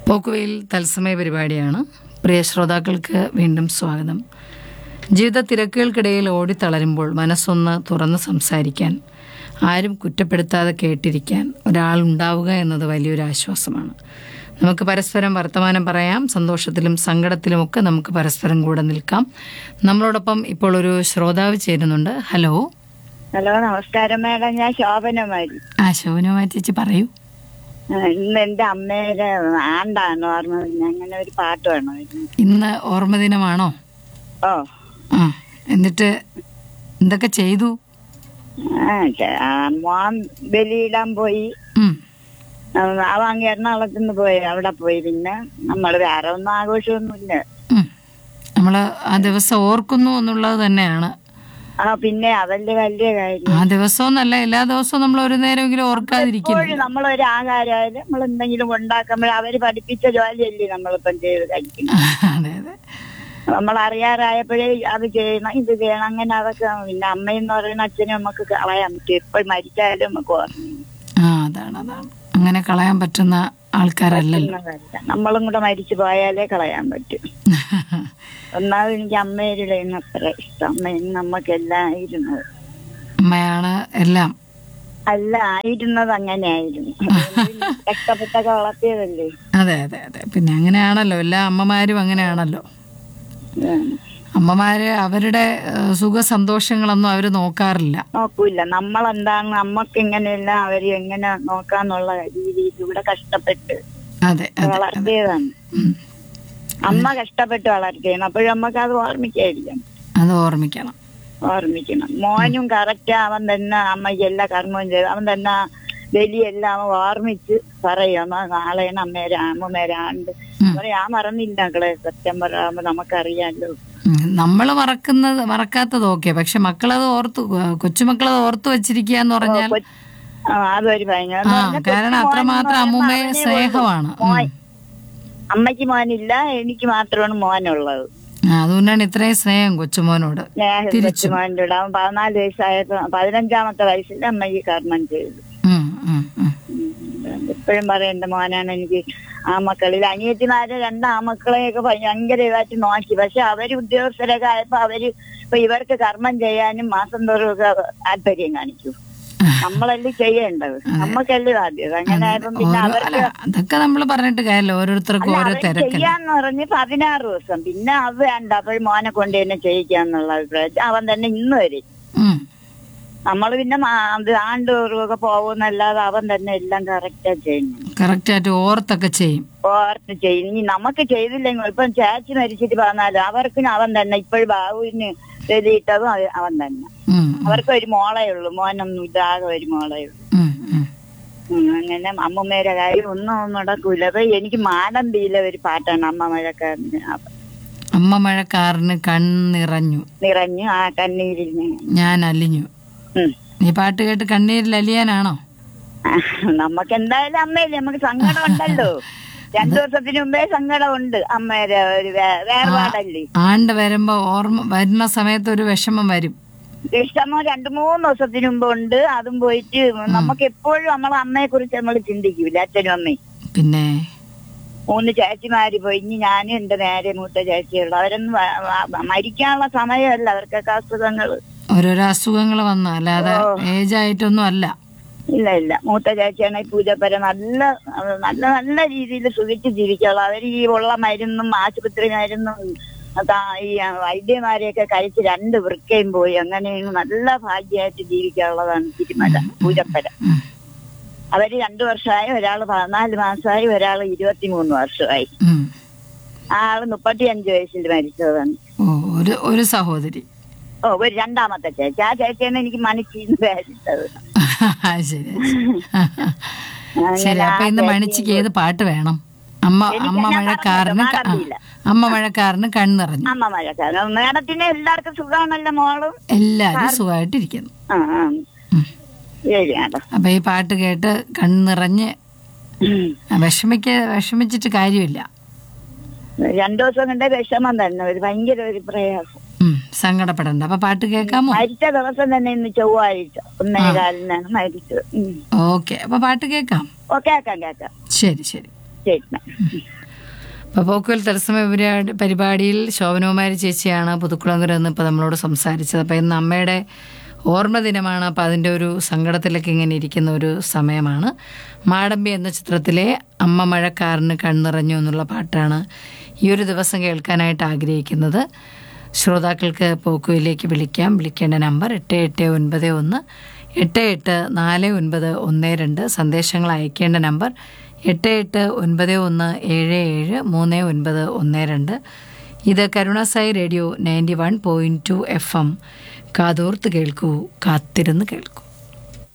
പോക്കുവയിൽ തത്സമയ പരിപാടിയാണ് പ്രിയ ശ്രോതാക്കൾക്ക് വീണ്ടും സ്വാഗതം ജീവിത തിരക്കുകൾക്കിടയിൽ ഓടിത്തളരുമ്പോൾ മനസ്സൊന്ന് തുറന്ന് സംസാരിക്കാൻ ആരും കുറ്റപ്പെടുത്താതെ കേട്ടിരിക്കാൻ ഒരാളുണ്ടാവുക എന്നത് വലിയൊരു ആശ്വാസമാണ് നമുക്ക് പരസ്പരം വർത്തമാനം പറയാം സന്തോഷത്തിലും സങ്കടത്തിലുമൊക്കെ നമുക്ക് പരസ്പരം കൂടെ നിൽക്കാം നമ്മളോടൊപ്പം ഇപ്പോൾ ഒരു ശ്രോതാവ് ചേരുന്നുണ്ട് ഹലോ ഹലോ നമസ്കാരം മാഡം ഞാൻ ശോഭനമാരി ആ ശോഭനമാ ചേച്ചി പറയൂ ആ, ഇന്ന് എന്റെ അമ്മയുടെ ആണ്ടാണ് ഓർമ്മ അങ്ങനെ ഒരു പാട്ട് വേണമായിരുന്നു ഇന്ന് ഓർമ്മ ദിനമാണോ ഓ ആ എന്നിട്ട് എന്തൊക്കെ ചെയ്തു ആ ചെ- ആ, മോൻ ബലിയിടാൻ പോയി ഉം. ആ, അവൻ അങ്ങ് എറണാകുളത്ത് നിന്ന് പോയി അവിടെ പോയി പിന്നെ നമ്മൾ വേറെ ഒന്നും ആഘോഷമൊന്നുമില്ല ഉം. നമ്മള് ആ ദിവസം ഓർക്കുന്നു എന്നുള്ളത് തന്നെയാണ് ആ പിന്നെ അതല്ലേ വലിയ കാര്യം ആ ദിവസവും എന്നല്ല എല്ലാ ദിവസവും നമ്മൾ ഒരു നേരമെങ്കിലും ഓർക്കാതിരിക്കില്ല എപ്പോഴും നമ്മളൊരു ആഹാരമായാലും നമ്മൾ എന്തെങ്കിലും ഉണ്ടാക്കുമ്പോൾ അവര് പഠിപ്പിച്ച ജോലിയല്ലേ നമ്മളിപ്പം ചെയ്ത് കഴിക്കുന്നത് അതെ അതെ നമ്മൾ അറിയാറായപ്പോഴേ അത് ചെയ്യണം ഇത് ചെയ്യണം അങ്ങനെ അതൊക്കെ പിന്നെ അമ്മയെന്ന് പറയുന്ന അച്ഛനും നമുക്ക് കളയാൻ പറ്റും എപ്പോൾ മരിച്ചാലും നമുക്ക് ഓർമ്മ ആ അതാണ് അതാണ് അങ്ങനെ കളയാൻ പറ്റുന്ന ആൾക്കാരല്ലല്ലോ ഒന്നുമല്ല. നമ്മളും കൂടെ മരിച്ചു പോയാലേ കളയാൻ പറ്റും ഒന്നാമത് എനിക്ക് അമ്മയുടെ അത്ര ഇഷ്ടം അമ്മയും നമുക്കെല്ലാം ആയിരുന്നത് അമ്മയാണ് എല്ലാം അല്ല ആയിരുന്നത് അങ്ങനെ ആയിരുന്നു അതുകൊണ്ട് കഷ്ടപ്പെട്ടൊക്കെ വളർത്തിയതല്ലേ അതെ അതെ അതെ പിന്നെ അങ്ങനെയാണല്ലോ എല്ലാ അമ്മമാരും അങ്ങനെയാണല്ലോ ഉം. അമ്മമാര് അവരുടെ ഏഹ്, സുഖ സന്തോഷങ്ങളൊന്നും അവര് നോക്കാറില്ല നോക്കൂല നമ്മളെന്താണ് നമ്മക്ക് ഇങ്ങനെയെല്ലാം അവര് എങ്ങനെ നോക്കാന്നുള്ള രീതിയിൽ ഇവിടെ കഷ്ടപ്പെട്ട് അതെ അതെ വളർത്തിയതാണ് ഉം. അമ്മ കഷ്ടപ്പെട്ട് വളർത്തിയാണ് അപ്പോഴും നമുക്ക് അത് ഓർമ്മിക്കായിരിക്കും അത് ഓർമ്മിക്കണം ഓർമ്മിക്കണം മോനും കറക്റ്റ് അവൻ തന്നെ അമ്മയ്ക്ക് എല്ലാ കർമ്മവും ചെയ്ത് അവൻ തന്നെ ബലിയെല്ലാം അവൻ ഓർമ്മിച്ച് പറയും അമ്മ നാളെയാണ് അമ്മേരെ അമ്മമ്മേരാണ്ട് ഉം. പറയും ആ മറന്നില്ല മക്കളെ സെപ്റ്റംബർ ആകുമ്പോ നമുക്കറിയാലോ നമ്മൾ മറക്കുന്നത് മറക്കാത്തത് ഓക്കെ പക്ഷെ മക്കളത് ഓർത്തു കൊച്ചുമക്കളത് ഓർത്തു വെച്ചിരിക്കുക എന്ന് പറഞ്ഞാൽ കൊ- ആ, അതൊരു ഭയങ്കര ആ കാരണം അത്രമാത്രം അമ്മൂമ്മയെ സ്നേഹമാണ് ഉം. അമ്മയ്ക്ക് മോനില്ല എനിക്ക് മാത്രമാണ് മോനുള്ളത് ആ, അതുകൊണ്ടാണ് ഇത്രയും സ്നേഹം കൊച്ചുമോനോട് സ്നേഹം തിരിച്ചും. കൊച്ചുമോൻ്റെ കൂടെ അവൻ പതിനാല് വയസ്സായപ്പോ പതിനഞ്ചാമത്തെ വയസ്സിൽ അമ്മയ്ക്ക് കർമ്മം ചെയ്തു ഉം, ഉം, ഉം. എപ്പോഴും പറയും എന്റെ മോനാണ് എനിക്ക് ആ മക്കളിൽ അനിയത്തിമാരെ രണ്ട് ആമക്കളെയൊക്കെ ഭയങ്കര ഇതായിട്ട് നോക്കി പക്ഷെ അവര് ഉദ്യോഗസ്ഥരൊക്കെ ആയപ്പോ അവര് ഇപ്പൊ ഇവർക്ക് കർമ്മം ചെയ്യാനും മാസം തോറും ഒക്കെ താല്പര്യം കാണിച്ചു നമ്മളല്ലേ ചെയ്യേണ്ടത് നമ്മക്കല്ലേ ബാധ്യത അങ്ങനെ ആയപ്പോ പിന്നെ ഓരോ അവർക്ക് അല്ല അതൊക്കെ നമ്മൾ പറഞ്ഞിട്ട് കാര്യമല്ല ഓരോരുത്തർക്കും ഓരോ അവര് തിരക്കല്ല ചെയ്യാന്ന് പറഞ്ഞ് പതിനാറ് ദിവസം പിന്നെ അത് വേണ്ട അപ്പോൾ മോനെ കൊണ്ട് തന്നെ ചെയ്യിക്കാന്നുള്ള അഭിപ്രായം അവൻ തന്നെ ഇന്ന് വരെ ഉം. നമ്മൾ പിന്നെ മാ- അത് ആണ്ടോറും ഒക്കെ പോകുന്നല്ലാതെ അവൻ തന്നെ എല്ലാം കറക്റ്റാ ചെയ്യുന്നു കറക്റ്റായിട്ട് ഓർത്തൊക്കെ ചെയ്യും ഓർത്ത് ചെയ്യും ഇനി നമുക്ക് ചെയ്തില്ലെങ്കിൽ ഇപ്പം ചേച്ചി മരിച്ചിട്ട് പറഞ്ഞാലും അവർക്ക് അവൻ തന്നെ ഇപ്പോഴും ബാബുവിന് എഴുതിയിട്ടതും അവ- അവൻ തന്നെ ഉം, അവർക്ക് ഒരു മോളേ ഉള്ളൂ മോനൊന്നും ഇതാകെ ഒരു മോളേ ഉള്ളൂ ഉം, ഉം. ഉം, അങ്ങനെ അമ്മമ്മേരെ കാര്യം ഒന്നും ഒന്നും നടക്കൂല അപ്പൊ എനിക്ക് മാലമ്പിയിലെ ഒരു പാട്ടാണ് അമ്മ മഴക്കാരന് അമ്മ മഴക്കാരന് കണ്ണിറഞ്ഞു നിറഞ്ഞു ആ കണ്ണീരിൽ ഞാൻ. ഞാൻ അലിഞ്ഞു ഉം. നീ പാട്ട് കേട്ട് കണ്ണീരിൽ അലിയാനാണോ നമുക്ക് എന്തായാലും അമ്മയില്ലേ നമുക്ക് സങ്കടം ഉണ്ടല്ലോ രണ്ടു ദിവസത്തിന് മുമ്പേ സങ്കടമുണ്ട് അമ്മയുടെ ഒരു വേ- വേർപാടല്ലേ ആണ്ട് വരുമ്പോ ഓർമ്മ വരുന്ന സമയത്ത് ഒരു വിഷമം വരും ഇഷ്ടമോ രണ്ടു മൂന്ന് ദിവസത്തിന് മുമ്പ് ഉണ്ട് അതും പോയിട്ട് നമുക്ക് എപ്പോഴും നമ്മളെ അമ്മയെ കുറിച്ച് നമ്മൾ ചിന്തിക്കൂല അച്ഛനും അമ്മയും പിന്നെ മൂന്ന് ചേച്ചിമാര് പോയി ഇനി ഞാനും എന്റെ നേരെ മൂത്ത ചേച്ചിയുള്ളു അവരൊന്നും വ- വ- മരിക്കാനുള്ള സമയമല്ല അവർക്കൊക്കെ അസുഖങ്ങൾ ഓരോരോ അസുഖങ്ങൾ വന്നു അല്ലാതെ ഏജ് ആയിട്ടൊന്നും അല്ല ഇല്ല ഇല്ല മൂത്ത ചേച്ചിയാണെങ്കിൽ പൂജപ്പര നല്ല നല്ല നല്ല രീതിയിൽ സുഖിച്ച് ജീവിക്കുള്ളൂ അവർ ഈ ഉള്ള മരുന്നും ആശുപത്രി മരുന്നും അതാ ഈ വൈദ്യമാരെയൊക്കെ കഴിച്ച് രണ്ട് വൃക്കയും പോയി അങ്ങനെ നല്ല ഭാഗ്യമായിട്ട് ജീവിക്കാനുള്ളതാണ് തിരുമല പൂജപ്പര ഉം. അവര് രണ്ടു വർഷമായി ഒരാൾ പതിനാല് മാസമായി ഒരാൾ ഇരുപത്തിമൂന്ന് വർഷമായി ഉം. ആ ആള് മുപ്പത്തിയഞ്ച് വയസ്സിൽ മരിച്ചതാണ് ഓ ഒരു ഒരു സഹോദരി ഓ ഒരു രണ്ടാമത്തെ ചേച്ചി ആ ചേച്ചിയാണ് എനിക്ക് മണിച്ചീന്ന് പേരിട്ടത് ശരി ശരി അപ്പൊ ഇന്ന് മണിച്ചിക്ക് ഏത് പാട്ട് വേണം അമ്മ എനിക്ക് അമ്മ ഞാൻ മഴക്കാരന് ക- ആ, പറഞ്ഞല്ലോ, അമ്മ മഴക്കാരന് കണ്ണിറഞ്ഞു അമ്മ മഴക്കാലം മേഡത്തിന് എല്ലാവർക്കും സുഖമാണല്ലോ മോളും എല്ലാരും സുഖമായിട്ടിരിക്കുന്നു ആ ആ ഉം. ശരി മേഡം അപ്പൊ ഈ പാട്ട് കേട്ട് കണ്ണിറഞ്ഞ് ആ, വിഷമിക്ക വിഷമിച്ചിട്ട് കാര്യമില്ല രണ്ടു ദിവസം കൊണ്ട് വിഷമം തന്നെ ഒരു ഭയങ്കര ഒരു പ്രയാസം ഉം, സങ്കടപ്പെടണ്ട അപ്പൊ പാട്ട് കേൾക്കാമോ മരിച്ച ദിവസം തന്നെ ഇന്ന് ചൊവ്വാഴ്ച ഒന്നേ കാലിനാണ് മരിച്ചത് ഉം. ഓക്കെ അപ്പൊ പാട്ട് കേൾക്കാം ഓ കേക്കാം കേക്കാം ശരി ശരി ചേട്ടന് അപ്പോൾ പോക്കുവൽ തത്സമയ പരിപാടി പരിപാടിയിൽ ശോഭനകുമാരി ചേച്ചിയാണ് പുതുക്കുളങ്കര എന്ന് ഇപ്പോൾ നമ്മളോട് സംസാരിച്ചത് അപ്പോൾ ഇന്ന് അമ്മയുടെ ഓർമ്മ ദിനമാണ് അപ്പോൾ അതിൻ്റെ ഒരു സങ്കടത്തിലൊക്കെ ഇങ്ങനെ ഇരിക്കുന്ന ഒരു സമയമാണ് മാടമ്പി എന്ന ചിത്രത്തിലെ അമ്മ മഴക്കാരന് കണ്ണിറഞ്ഞു എന്നുള്ള പാട്ടാണ് ഈ ഒരു ദിവസം കേൾക്കാനായിട്ട് ആഗ്രഹിക്കുന്നത് ശ്രോതാക്കൾക്ക് പോക്കുവിലേക്ക് വിളിക്കാം വിളിക്കേണ്ട നമ്പർ എട്ട് എട്ട് ഒൻപത് ഒന്ന് എട്ട് എട്ട് നാല് ഒൻപത് ഒന്ന് രണ്ട് സന്ദേശങ്ങൾ അയക്കേണ്ട നമ്പർ എട്ട് എട്ട് ഒൻപത് ഒന്ന് ഏഴ് ഏഴ് മൂന്ന് ഒൻപത് ഒന്ന് രണ്ട് ഇത് Karunasai radio ninety one point two F M കാതോർത്ത് കേൾക്കൂ കാത്തിരുന്ന് കേൾക്കൂ